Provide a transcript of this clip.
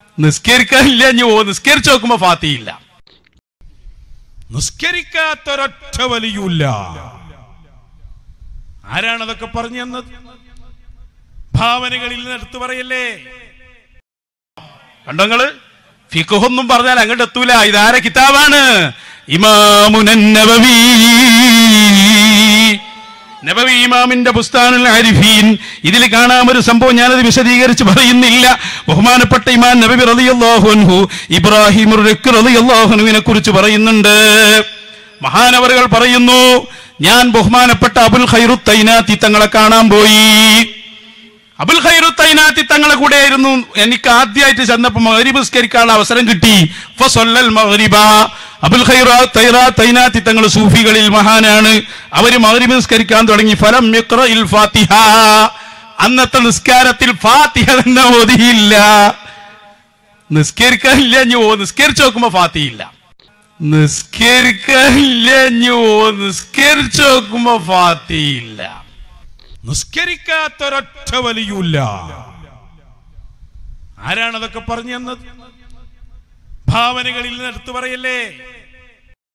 നിസ്കരിക്കാനില്ല ഇനി ഓ നിസ്കരിച്ചു നോക്കുമ്പോ ഫാത്തിയില്ല നിസ്കരിക്കാത്തൊരൊറ്റ വലിയൂല്ല ആരാണ് അതൊക്കെ പറഞ്ഞു തന്നത് ഭാവനകളിൽ നിന്ന് എടുത്തു പറയല്ലേ കണ്ടോങ്ങള് ഫിഖൊന്നും പറഞ്ഞാൽ അങ്ങോട്ട് എത്തൂല ഇതാര കിതാബാണ് ഇമാമുനൻ നബവി നബവി ഇമാമിന്റെ പുസ്താനുൽ ആരിഫീൻ ഇതിൽ കാണാം ഒരു സംഭവം ഞാനത് വിശദീകരിച്ച് പറയുന്നില്ല ബഹുമാനപ്പെട്ട ഇമാൻ നബി റളിയല്ലാഹു അൻഹു ഇബ്രാഹിം റളിയല്ലാഹു അൻഹുവിനെ കുറിച്ച് പറയുന്നുണ്ട് മഹാനവറുകൾ പറയുന്നു ഞാൻ ബഹുമാനപ്പെട്ട അബുൽ ഖൈറു തൈനാത്തി തങ്ങളെ കാണാൻ പോയി അബുൽ ഖൈറു തൈനാത്തി തങ്ങളെ കൂടെ ആയിരുന്നു എനിക്ക് ആദ്യമായിട്ട് ചെന്നപ്പോ മഗ്രിബ് നിസ്കരിക്കാനുള്ള അവസരം കിട്ടി ഫസല്ലൽ മഗ്രിബ അബുൽ ഖൈറ തൈറ തൈനാത്തി തങ്ങൾ സൂഫികളിൽ മഹാനാണ് അവര് മഗ്രിബ് നിസ്കരിക്കാൻ തുടങ്ങി ഫലം യഖ്റഇൽ ഫാത്തിഹ അന്നത്തെ നിസ്കാരത്തിൽ ഫാത്തിഹ തന്നെ ഓതിയില്ല നിസ്കരിക്കാനില്ല ഇനി ഓ നിസ്കരിച്ചു നോക്കുമ്പോ ഫാത്തിയില്ല നിസ്കരിക്കാനില്ല ഇനി ഓ നിസ്കരിച്ചു നോക്കുമ്പോ ഫാത്തിയില്ല നിസ്കരിക്കാത്തൊരൊറ്റ വലിയൂല്ല ആരാണ് അതൊക്കെ പറഞ്ഞു തന്നത് ഭാവനകളിൽ നിന്ന് എടുത്തു പറയല്ലേ